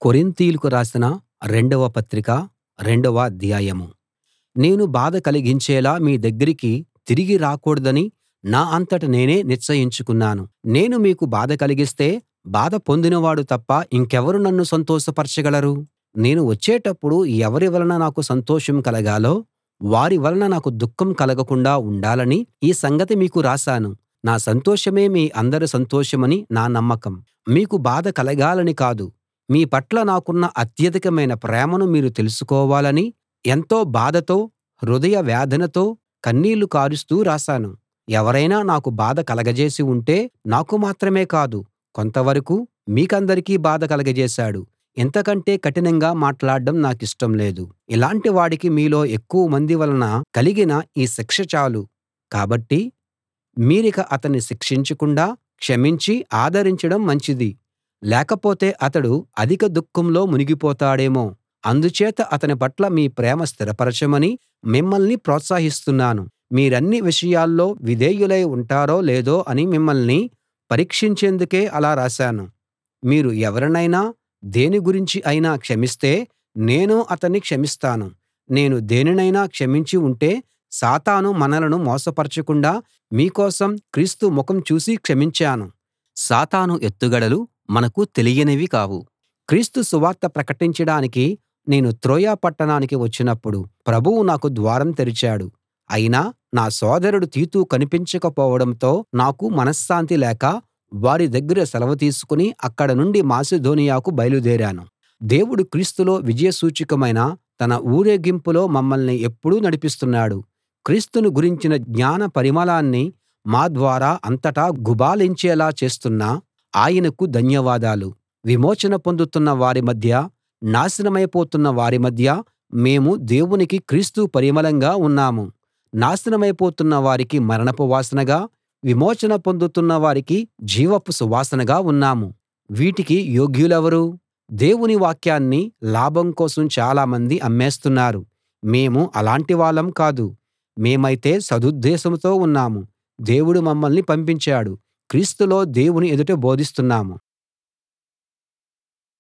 కొరింతీయులకు రాసిన రెండవ పత్రిక రెండవ అధ్యాయం నేను బాధ కలిగించేలా మీ దగ్గరికి తిరిగి రాకూడదని నా అంతట నేనే నిశ్చయించుకున్నాను నేను మీకు బాధ కలిగిస్తే బాధ పొందినవాడు తప్ప ఇంకెవరు నన్ను సంతోషపరచగలరు నేను వచ్చేటప్పుడు ఎవరి వలన నాకు సంతోషం కలగాలో వారి వలన నాకు దుఃఖం కలగకుండా ఉండాలని ఈ సంగతి మీకు రాశాను నా సంతోషమే మీ అందరి సంతోషమని నా నమ్మకం మీకు బాధ కలగాలని కాదు మీ పట్ల నాకున్న అత్యధికమైన ప్రేమను మీరు తెలుసుకోవాలని ఎంతో బాధతో హృదయ వేదనతో కన్నీళ్లు కారుస్తూ రాశాను ఎవరైనా నాకు బాధ కలగజేసి ఉంటే నాకు మాత్రమే కాదు కొంతవరకూ మీకందరికీ బాధ కలగజేశాడు ఇంతకంటే కఠినంగా మాట్లాడడం నాకిష్టం లేదు ఇలాంటి వాడికి మీలో ఎక్కువ మంది వలన కలిగిన ఈ శిక్ష చాలు కాబట్టి మీరిక అతన్ని శిక్షించకుండా క్షమించి ఆదరించడం మంచిది లేకపోతే అతడు అధిక దుఃఖంలో మునిగిపోతాడేమో అందుచేత అతని పట్ల మీ ప్రేమ స్థిరపరచమని మిమ్మల్ని ప్రోత్సహిస్తున్నాను మీరన్ని విషయాల్లో విధేయులై ఉంటారో లేదో అని మిమ్మల్ని పరీక్షించేందుకే అలా రాశాను మీరు ఎవరినైనా దేని గురించి అయినా క్షమిస్తే నేనూ అతన్ని క్షమిస్తాను నేను దేనినైనా క్షమించి ఉంటే సాతాను మనలను మోసపరచకుండా మీ కోసం క్రీస్తు ముఖం చూసి క్షమించాను సాతాను ఎత్తుగడలు మనకు తెలియనివి కావు క్రీస్తు సువార్త ప్రకటించడానికి నేను త్రోయ పట్టణానికి వచ్చినప్పుడు ప్రభువు నాకు ద్వారం తెరిచాడు అయినా నా సోదరుడు తీతు కనిపించకపోవడంతో నాకు మనశ్శాంతి లేక వారి దగ్గర సెలవు తీసుకుని అక్కడ నుండి మాసిదోనియాకు బయలుదేరాను దేవుడు క్రీస్తులో విజయ సూచకమైన తన ఊరేగింపులో మమ్మల్ని ఎప్పుడూ నడిపిస్తున్నాడు క్రీస్తును గురించిన జ్ఞాన పరిమళాన్ని మా ద్వారా అంతటా గుబాళించేలా చేస్తున్న ఆయనకు ధన్యవాదాలు విమోచన పొందుతున్న వారి మధ్య నాశనమైపోతున్న వారి మధ్య మేము దేవునికి క్రీస్తు పరిమళంగా ఉన్నాము నాశనమైపోతున్న వారికి మరణపు వాసనగా విమోచన పొందుతున్న వారికి జీవపు సువాసనగా ఉన్నాము వీటికి యోగ్యులెవరు దేవుని వాక్యాన్ని లాభం కోసం చాలామంది అమ్మేస్తున్నారు మేము అలాంటి వాళ్ళం కాదు మేమైతే సదుద్దేశంతో ఉన్నాము దేవుడు మమ్మల్ని పంపించాడు క్రీస్తులో దేవుని ఎదుట బోధిస్తున్నాము